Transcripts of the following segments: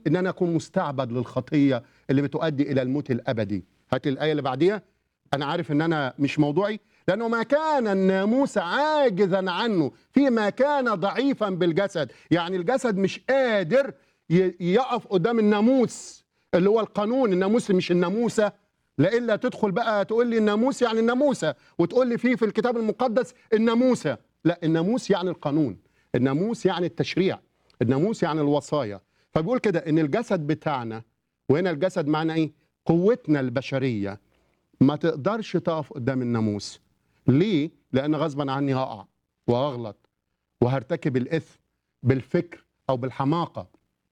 ان انا اكون مستعبد للخطيه اللي بتؤدي الى الموت الابدي هات الايه اللي بعديها انا عارف ان انا مش موضوعي لانه ما كان الناموس عاجزا عنه فيما كان ضعيفا بالجسد يعني الجسد مش قادر ي- يقف قدام الناموس اللي هو القانون الناموس مش الناموسه لإلا تدخل بقى تقول لي الناموس يعني الناموسه وتقول لي فيه في الكتاب المقدس الناموسه لا الناموس يعني القانون الناموس يعني التشريع الناموس يعني الوصايا فبيقول كده ان الجسد بتاعنا وهنا الجسد معنى ايه قوتنا البشريه ما تقدرش تقف قدام الناموس ليه لان غصبا عني هقع وهغلط وهرتكب الاثم بالفكر او بالحماقه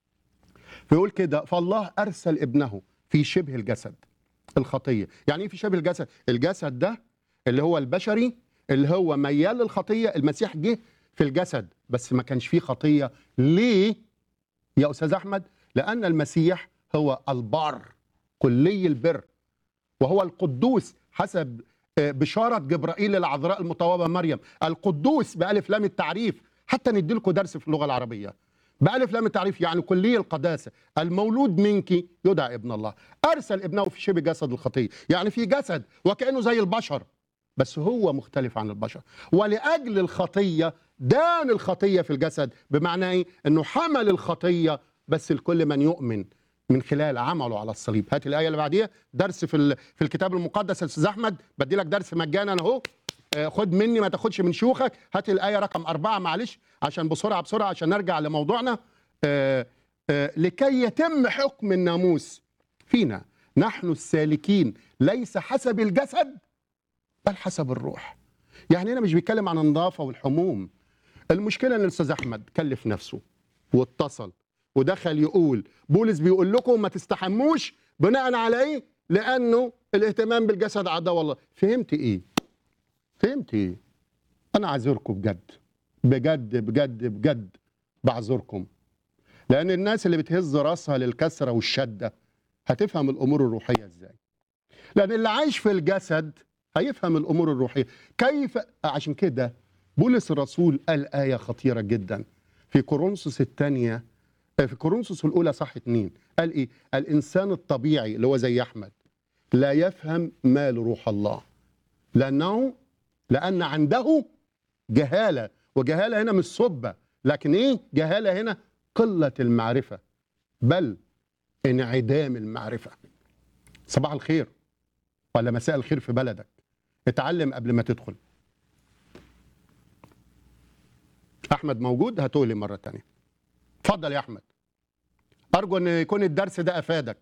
فيقول كده فالله ارسل ابنه في شبه الجسد الخطيه يعني ايه في شبه الجسد الجسد ده اللي هو البشري اللي هو ميال للخطيه المسيح جه في الجسد بس ما كانش فيه خطيه ليه يا استاذ احمد لان المسيح هو البار كلي البر وهو القدوس حسب آه، بشاره جبرائيل العذراء المطوبه مريم القدوس بالف لام التعريف حتى ندي لكم درس في اللغه العربيه بألف لام التعريف يعني كلي القداسة المولود منك يدعى ابن الله أرسل ابنه في شبه جسد الخطية يعني في جسد وكأنه زي البشر بس هو مختلف عن البشر ولأجل الخطية دان الخطية في الجسد بمعنى إيه؟ أنه حمل الخطية بس لكل من يؤمن من خلال عمله على الصليب هات الآية اللي بعديها درس في, ال- في الكتاب المقدس يا أستاذ أحمد بدي لك درس مجانا أهو آه، خد مني ما تاخدش من شيوخك هات الآية رقم أربعة معلش عشان بسرعة بسرعة عشان نرجع لموضوعنا آه، آه، لكي يتم حكم الناموس فينا نحن السالكين ليس حسب الجسد بل حسب الروح يعني هنا مش بيتكلم عن النظافة والحموم المشكلة ان الاستاذ احمد كلف نفسه واتصل ودخل يقول بولس بيقول لكم ما تستحموش بناء على ايه لانه الاهتمام بالجسد عداوة الله فهمت ايه فهمت ايه انا اعذركم بجد بجد بجد بجد بعذركم لان الناس اللي بتهز راسها للكسره والشده هتفهم الامور الروحيه ازاي لان اللي عايش في الجسد هيفهم الامور الروحيه كيف عشان كده بولس الرسول قال ايه خطيره جدا في كورنثوس الثانيه في كورنثوس الاولى صح اتنين قال ايه الانسان الطبيعي اللي هو زي احمد لا يفهم ما لروح الله لانه لان عنده جهاله وجهاله هنا مش صبه لكن ايه جهاله هنا قله المعرفه بل انعدام المعرفه صباح الخير ولا مساء الخير في بلدك اتعلم قبل ما تدخل احمد موجود هتقولي مره تانية اتفضل يا احمد ارجو ان يكون الدرس ده افادك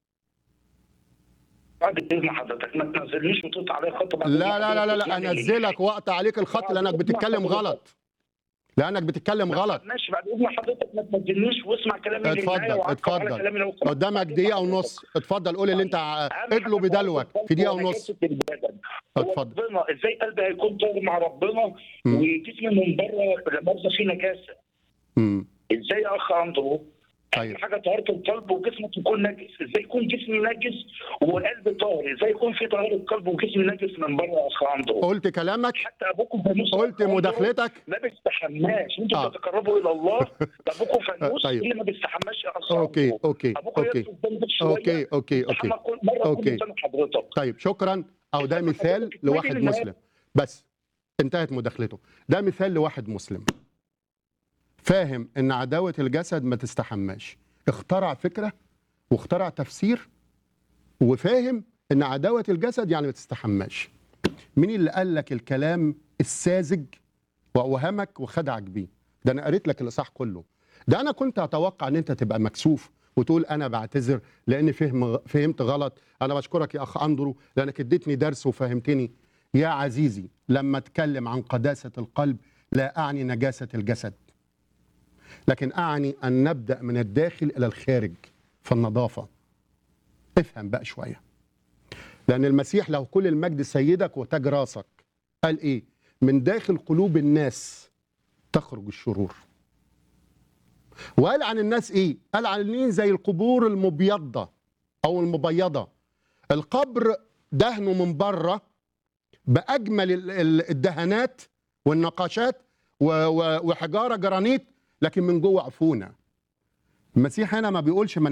بعد اذن حضرتك ما تنزلنيش وتقطع عليا خط بعد لا إذن لا لا لا, حضرتك. لا يعني انزلك واقطع عليك الخط لانك بتتكلم غلط لانك بتتكلم غلط ماشي بعد اذن حضرتك ما تنزلنيش واسمع كلامي اتفضل، للنهاية وعقب على اتفضل. كلامي لو سمحت. قدامك دقيقه ونص اتفضل قول اللي انت ع- أهم ادلو حاجة بدلوك في دقيقه هو ونص نجاسة البدن. هو اتفضل. ربنا ازاي قلبي هيكون طاهر مع ربنا مم. وجسمي من بره لا مؤاخذه فيه نجاسه امم ازاي يا اخ اندرو طيب. اهم حاجه طهاره القلب وجسمك يكون نجس ازاي يكون جسمي نجس وقلبي طاهر ازاي يكون في طهاره قلب وجسمي نجس من بره يا اخ اندرو قلت كلامك حتى ابوكم فانوس قلت يا أخ مداخلتك ما بيستحماش انتوا آه. بتتقربوا الى الله ده ابوكم فانوس طيب. اللي ما بيستحماش يا اخ اوكي أندرو. اوكي ابوكم اوكي يطلب ذنبك شويه اوكي اوكي اوكي يستحمى كل مره أوكي. كل سنه حضرتك طيب شكرا او ده مثال لواحد مسلم بس انتهت مداخلته ده مثال لواحد مسلم فاهم ان عداوه الجسد ما تستحماش اخترع فكره واخترع تفسير وفاهم ان عداوه الجسد يعني ما تستحماش مين اللي قال لك الكلام الساذج واوهمك وخدعك بيه ده انا قريت لك الاصحاح كله ده انا كنت اتوقع ان انت تبقى مكسوف وتقول انا بعتذر لان فهم فهمت غلط انا بشكرك يا اخ اندرو لانك اديتني درس وفهمتني يا عزيزي لما اتكلم عن قداسه القلب لا اعني نجاسه الجسد لكن اعني ان نبدا من الداخل الى الخارج في النظافه افهم بقى شويه لان المسيح له كل المجد سيدك وتاج راسك قال ايه من داخل قلوب الناس تخرج الشرور وقال عن الناس ايه قال عن النين زي القبور المبيضه او المبيضه القبر دهنه من بره باجمل ال- ال- الدهانات والنقاشات و- و- وحجاره جرانيت لكن من جوه عفونه المسيح هنا ما بيقولش من